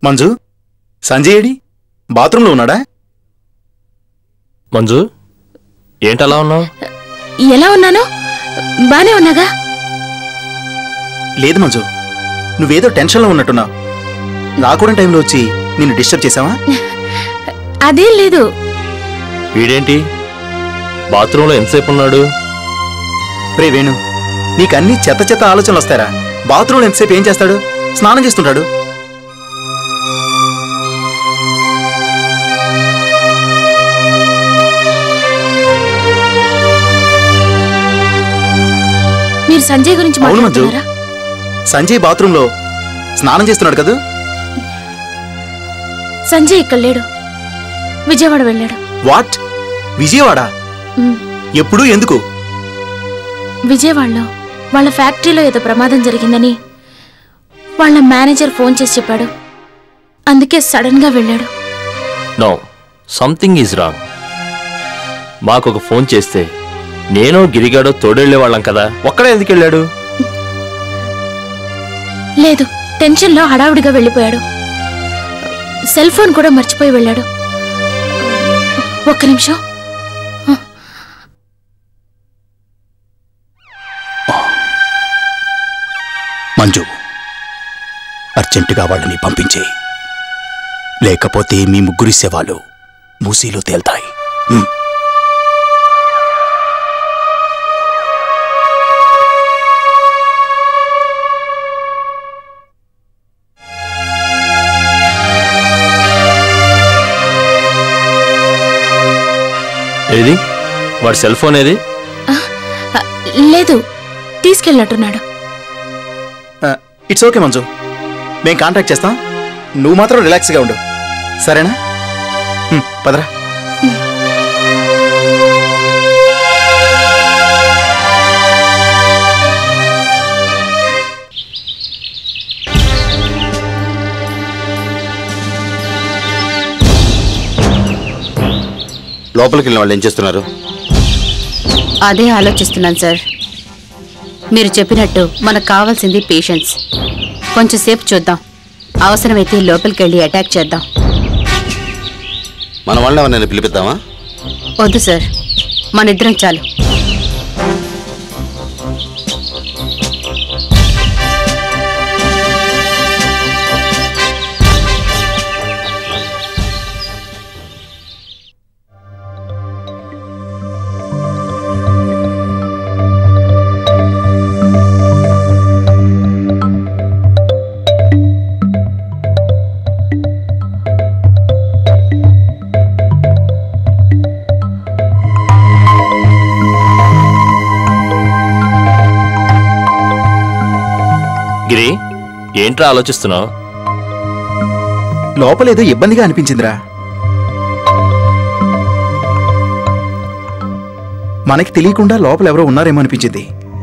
Manju Sanjay AD బాత్రూంలో ఉన్నాడా మంజు ఏంటలా ఉన్నావు ఎలా ఉన్నాను బానే ఉన్నాగా లేదు మంజు నువ్వేదో టెన్షన్లో ఉన్నట్టున్నావు రాకూడని టైంలో వచ్చి నిన్ను డిస్టర్బ్ చేసావా అదేం లేదు వీడేంటి బాత్రూంలో ఎంతసేపు ఉన్నాడు రే వేణు నీకు అన్ని చెత్త చెత్త ఆలోచనలు వస్తారా బాత్రూంలో ఎంతసేపు ఏం చేస్తాడు స్నానం చేస్తుంటాడు మీరు సంజయ్ గురించి అవును మంజు. మాట్లాడుతున్నారా సంజయ్ బాత్రూంలో స్నానం చేస్తున్నాడు కదా సంజయ్ ఇక్కడ లేడు విజయవాడ వెళ్ళాడు వాట్ విజయవాడ ఉమ్, ఎప్పుడు ఎందుకు విజయవాడలో వాళ్ళ ఫ్యాక్టరీలో ఏదో ప్రమాదం జరిగిందని వాళ్ళ మేనేజర్ ఫోన్ చేసి చెప్పాడు అందుకే సడన్ గా వెళ్ళాడు నో సంథింగ్ ఈజ్ రాంగ్ మాకు ఒక ఫోన్ చేస్తే నేను గిరిగాడో తోడెళ్ళే వాళ్ళం కదా ఒక్కడే ఎందుకు వెళ్ళాడు లేదు టెన్షన్లో హడావుడిగా వెళ్ళిపోయాడు సెల్ ఫోన్ కూడా మర్చిపోయి వెళ్ళాడు ఒక్క నిమిషం మంజు అర్జెంటుగా వాళ్ళని పంపించే లేకపోతే మీ ముగ్గురి శవాలు మూసీలో తేల్తాయి హ్మ్. ఏది వాడి సెల్ ఫోన్ ఏది ఆ, లేదు తీసుకెళ్ళినట్టున్నాడు ఆ, ఇట్స్ ఓకే మంజు మేము కాంటాక్ట్ చేస్తాం నువ్వు మాత్రం రిలాక్స్గా ఉండు సరేనా హ్మ్, పదరా లోపలికి వెళ్ళిన వాళ్ళు ఏం చేస్తున్నారు అదే ఆలోచిస్తున్నాను సార్ మీరు చెప్పినట్టు మనకు కావాల్సింది పేషెన్స్ కొంచెంసేపు చూద్దాం అవసరమైతే లోపలికి వెళ్ళి అటాక్ చేద్దాం మన వాళ్ళని ఎవరినైనా పిలిపిద్దామా వద్దు సార్ మన ఇద్దరం చాలు గిరి ఏంట్రా ఆలోచిస్తున్నావు లోపలేదో ఇబ్బందిగా అనిపించిందిరా మనకి తెలియకుండా లోపల ఎవరో ఉన్నారేమో అనిపించింది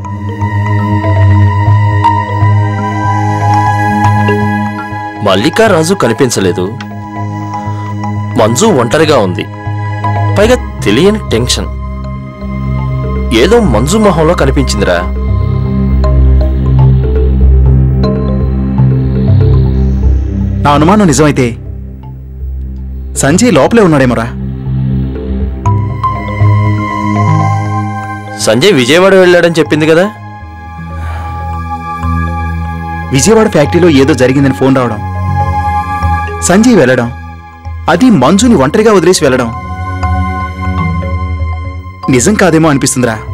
మల్లికా రాజు కనిపించలేదు మంజు ఒంటరిగా ఉంది పైగా తెలియని టెన్షన్ ఏదో మంజు మొహంలో కనిపించిందిరా నా అనుమానం నిజమైతే సంజయ్ లోపలే ఉన్నాడేమోరా సంజయ్ విజయవాడ వెళ్ళాడని చెప్పింది కదా విజయవాడ ఫ్యాక్టరీలో ఏదో జరిగిందని ఫోన్ రావడం సంజయ్ వెళ్ళడం అది మంజుని ఒంటరిగా వదిలేసి వెళ్ళడం నిజం కాదేమో అనిపిస్తుందిరా